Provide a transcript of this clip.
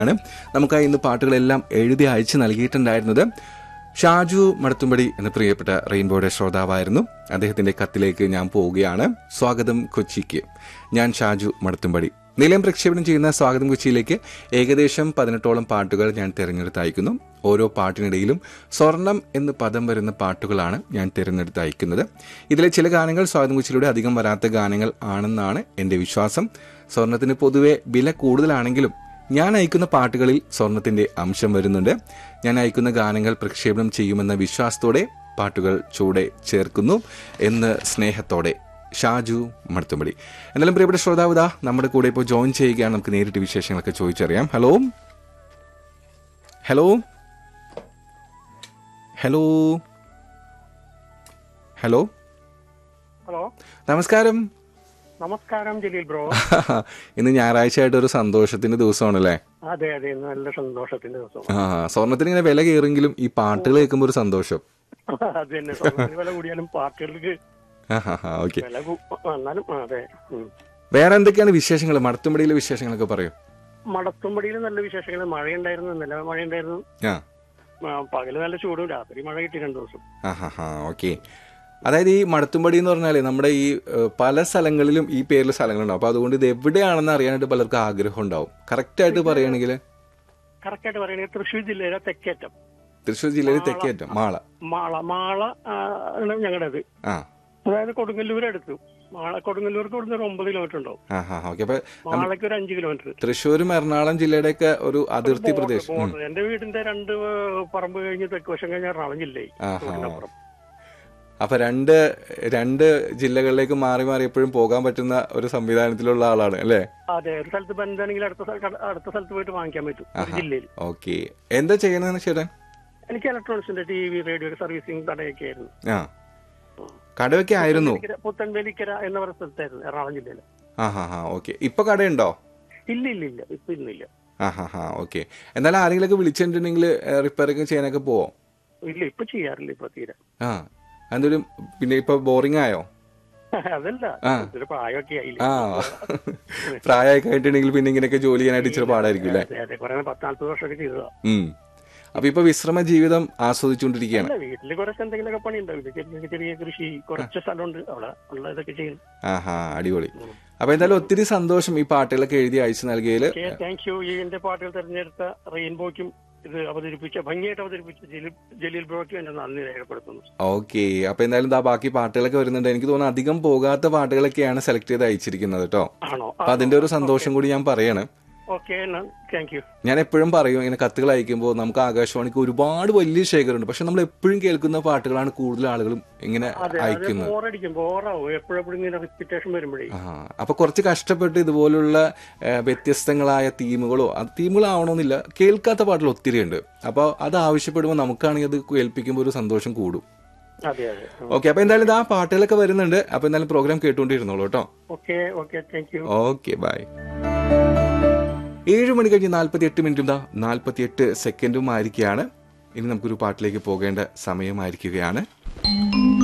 ആണ് നമുക്കായി ഇന്ന് പാട്ടുകളെല്ലാം എഴുതി അയച്ചു നൽകിയിട്ടുണ്ടായിരുന്നത് ഷാജു മടത്തുംപടി എന്ന പ്രിയപ്പെട്ട റെയിൻബോയുടെ ശ്രോതാവായിരുന്നു അദ്ദേഹത്തിന്റെ കത്തിലേക്ക് ഞാൻ പോവുകയാണ് സ്വാഗതം കൊച്ചിക്ക് ഞാൻ ഷാജു മടത്തുംപടി നിലയം പ്രക്ഷേപണം ചെയ്യുന്ന സ്വാഗതം കൊച്ചിയിലേക്ക് ഏകദേശം പതിനെട്ടോളം പാട്ടുകൾ ഞാൻ തിരഞ്ഞെടുത്ത് അയക്കുന്നു ഓരോ പാട്ടിനിടയിലും സ്വർണം എന്ന് പദം വരുന്ന പാട്ടുകളാണ് ഞാൻ തിരഞ്ഞെടുത്ത് അയക്കുന്നത് ഇതിലെ ചില ഗാനങ്ങൾ സ്വാഗതം കൊച്ചിയിലൂടെ അധികം വരാത്ത ഗാനങ്ങൾ ആണെന്നാണ് എന്റെ വിശ്വാസം സ്വർണത്തിന് പൊതുവെ വില കൂടുതലാണെങ്കിലും ഞാൻ അയക്കുന്ന പാട്ടുകളിൽ സ്വർണത്തിന്റെ അംശം വരുന്നുണ്ട് ഞാൻ അയക്കുന്ന ഗാനങ്ങൾ പ്രക്ഷേപണം ചെയ്യുമെന്ന വിശ്വാസത്തോടെ പാട്ടുകൾ ചൂടെ ചേർക്കുന്നു എന്ന് സ്നേഹത്തോടെ ഷാജു മടത്തുമ്പടി എന്നാലും പ്രിയപ്പെട്ട ശ്രോതാവ് ദാ നമ്മുടെ കൂടെ ഇപ്പോൾ ജോയിൻ ചെയ്യുകയാണ് നമുക്ക് നേരിട്ട് വിശേഷങ്ങളൊക്കെ ചോദിച്ചറിയാം hello hello hello hello hello നമസ്കാരം നമസ്കാരം ജലീൽ ബ്രോ ഇന്ന് ഞായറാഴ്ച ആയിട്ട് ഒരു സന്തോഷത്തിന്റെ ദിവസമാണല്ലേ അതെ അതെ ഇന്ന് നല്ല സന്തോഷത്തിന്റെ ദിവസം ആ സ്വർണത്തിന് ഇങ്ങനെ വില കയറെങ്കിലും ഈ പാട്ടുകൾ കേൾക്കുമ്പോൾ ഒരു സന്തോഷം അത് തന്നെ സ്വർണ്ണത്തിന് വില കൂടിയാലും പാർട്ടികൾക്ക് ഓക്കെ വില കൂ- എന്നാലും ആ, അതെ ഉം. വേറെ എന്തൊക്കെയാണ് വിശേഷങ്ങൾ മടത്തുമ്പടിയിലെ വിശേഷങ്ങളൊക്കെ പറയൂ മടത്തുംപടിയിൽ നല്ല വിശേഷങ്ങൾ മഴയുണ്ടായിരുന്നു ഇന്നലെ മഴയുണ്ടായിരുന്നു ആ ആ, പകല് നല്ല ചൂടും രാത്രി മഴ കിട്ടി രണ്ടു ദിവസം ആ ഹാ ഹാ ഓക്കെ അതായത് ഈ മടത്തുംപടി എന്ന് പറഞ്ഞാല് നമ്മുടെ ഈ ഏഹ്, പല സ്ഥലങ്ങളിലും ഈ പേരിൽ സ്ഥലങ്ങളുണ്ടാവും അപ്പൊ അതുകൊണ്ട് ഇത് എവിടെയാണെന്ന് അറിയാനായിട്ട് പലർക്കും ആഗ്രഹം ഉണ്ടാവും കറക്റ്റ് ആയിട്ട് പറയുകയാണെങ്കിൽ കറക്റ്റ് ആയിട്ട് പറയുകയാണെങ്കിൽ തൃശ്ശൂർ ജില്ലയിലെ തെക്കേറ്റം തൃശ്ശൂർ ജില്ലയിൽ തെക്കേറ്റം മാള മാള മാള ആ, ആണ് ഞങ്ങളുടേത് ആ അതായത് കൊടുങ്ങല്ലൂർ അടുത്തു മാള കൊടുങ്ങല്ലൂർക്ക് ഇവിടുന്ന് ഒരു ഒമ്പത് കിലോമീറ്റർ ഉണ്ടാവും ആ ഹാ ഓക്കെ അപ്പൊ മാളയ്ക്ക് ഒരു അഞ്ച് കിലോമീറ്റർ തൃശ്ശൂരും എറണാകുളം ജില്ലയുടെയൊക്കെ ഒരു അതിർത്തി പ്രദേശം ഉം. ബോർഡർ. എന്റെ വീടിന്റെ രണ്ട് ഏഹ്, പറമ്പ് കഴിഞ്ഞ് തെക്ക് വശം കഴിഞ്ഞ എറണാകുളം ജില്ലയായി ആഹാ. റോഡിനപ്പുറം. അപ്പൊ രണ്ട് രണ്ട് ജില്ലകളിലേക്ക് മാറി മാറി എപ്പോഴും പോകാൻ പറ്റുന്ന ഒരു സംവിധാനത്തിലുള്ള ആളാണ് അല്ലേ അതെ ഒരു സ്ഥലത്ത് ബന്ധാണെങ്കിൽ അടുത്ത സ്ഥല- അടുത്ത സ്ഥലത്ത് പോയിട്ട് വാങ്ങിക്കാൻ പറ്റും ഒരു ജില്ലയിൽ ഓക്കെ എന്താ ചെയ്യുന്നതെന്ന് ചേട്ടൻ എനിക്ക് ഇലക്ട്രോണിക്സിന്റെ ടി വി റേഡിയോ സർവീസിംഗ് കടയൊക്കെ ആയിരുന്നു ആ കടയൊക്കെ ആയിരുന്നു പുത്തൻവേലിക്കര- പുത്തൻവേലിക്കര എന്ന പറയുന്ന സ്ഥലത്തായിരുന്നു എറണാകുളം ജില്ലയിൽ ആ ഹാ ഹാ ഓക്കെ ഇപ്പൊ കടയുണ്ടോ ഇല്ല ഇല്ല ഇല്ല ഇപ്പൊ ഇന്നില്ല ആ ഹാ ഹാ ഓക്കെ എന്നാലും ആരെങ്കിലൊക്കെ വിളിച്ചിട്ടുണ്ടെങ്കിൽ റിപ്പയറിംഗ് ചെയ്യാനൊക്കെ പോവോ ഇല്ല ഇപ്പൊ ചെയ്യാറില്ല ഇപ്പൊ തീരെ ആ എന്തൊരു പിന്നെ ഇപ്പൊ ബോറിംഗ് ആയോ അതല്ല ആ. ഒരു പ്രായമൊക്കെ ആയില്ലേ ആ പ്രായമൊക്കെ ആയിട്ടുണ്ടെങ്കിൽ പിന്നെ ഇങ്ങനെയൊക്കെ ജോലി ചെയ്യാനായിട്ട് ഇച്ചിരി പാടായിരിക്കും അല്ലേ അതെ അതെ കുറെ പത്ത് നാല്പത് വർഷമൊക്കെ ചെയ്തതാ ഉം അപ്പൊ ഇപ്പൊ വിശ്രമ ജീവിതം ആസ്വദിച്ചുകൊണ്ടിരിക്കുകയാണ് അല്ല വീട്ടില് കുറച്ച് എന്തെങ്കിലുമൊക്കെ പണി ഉണ്ടാവും ചെറിയ ചെറിയ കൃഷി കുറച്ച് സ്ഥലമുണ്ട് അവിടെ ഉള്ള ഇതൊക്കെ ചെയ്യും ആഹാ അടിപൊളി അപ്പൊ എന്തായാലും ഒത്തിരി സന്തോഷം ഈ പാട്ടുകളൊക്കെ എഴുതി അയച്ചു നൽകിയതിൽ താങ്ക് യു ഈ എന്റെ പാട്ടുകൾ തെരഞ്ഞെടുത്ത റെയിൻബോയ്ക്കും ഇത് അവതരിപ്പിച്ച ഭംഗിയായിട്ട് അവതരിപ്പിച്ച ജലീൽ ജലീൽ ബ്രോയ്ക്കും എന്റെ നന്ദി രേഖപ്പെടുത്തുന്നു ഓക്കെ അപ്പൊ എന്തായാലും ദാ ബാക്കി പാട്ടുകളൊക്കെ വരുന്നുണ്ട് എനിക്ക് തോന്നുന്നു അധികം പോകാത്ത പാട്ടുകളൊക്കെയാണ് സെലക്ട് ചെയ്ത് അയച്ചിരിക്കുന്നത് കേട്ടോ ആണോ അപ്പൊ അതിന്റെ ഒരു സന്തോഷം കൂടി ഞാൻ പറയാണ് ഓക്കെ താങ്ക് യു ഞാൻ എപ്പോഴും പറയും ഇങ്ങനെ കത്തുകൾ അയക്കുമ്പോൾ നമുക്ക് ആകാശവാണിക്ക് ഒരുപാട് വലിയ ശേഖരമുണ്ട് പക്ഷെ നമ്മൾ എപ്പോഴും കേൾക്കുന്ന പാട്ടുകളാണ് കൂടുതൽ ആളുകളും ഇങ്ങനെ അതെ അതെ അയക്കുന്നത് ബോറടിക്കും ബോറാവും എപ്പോഴെപ്പോഴും ഇങ്ങനെ റിപ്പീറ്റേഷൻ വരുമ്പോഴേ ആ അപ്പൊ കുറച്ച് കഷ്ടപ്പെട്ട് ഇതുപോലുള്ള ഏ, വ്യത്യസ്തങ്ങളായ തീമുകളോ അത് തീമുകളാവണമെന്നില്ല കേൾക്കാത്ത പാട്ടുകൾ ഒത്തിരി ഉണ്ട് അപ്പോൾ അത് ആവശ്യപ്പെടുമ്പോൾ നമുക്കാണെങ്കിൽ അത് കേൾപ്പിക്കുമ്പോൾ ഒരു സന്തോഷം കൂടും അതെ അതെ ഓക്കെ അപ്പൊ എന്തായാലും ഇത് ആ പാട്ടുകളൊക്കെ വരുന്നുണ്ട് അപ്പൊ എന്തായാലും പ്രോഗ്രാം കേട്ടുകൊണ്ടിരുന്നോളൂ കേട്ടോ okay okay thank you okay bye ഏഴ് മണി കഴിഞ്ഞ് നാൽപ്പത്തി എട്ട് മിനിറ്റും ദാ നാൽപ്പത്തി എട്ട് സെക്കൻഡും ആയിരിക്കുകയാണ് ഇനി നമുക്കൊരു പാട്ടിലേക്ക് പോകേണ്ട സമയമായിരിക്കുകയാണ്